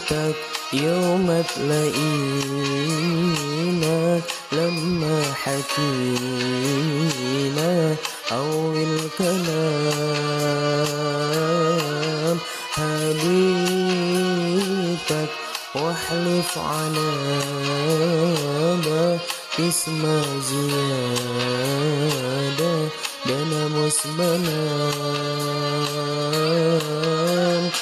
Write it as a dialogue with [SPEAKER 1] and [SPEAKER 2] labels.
[SPEAKER 1] حبيتك يوم تلاقينا لما حكينا أول كلام حبيتك واحلف على ما تسمع زيادة ده أنا مش بنام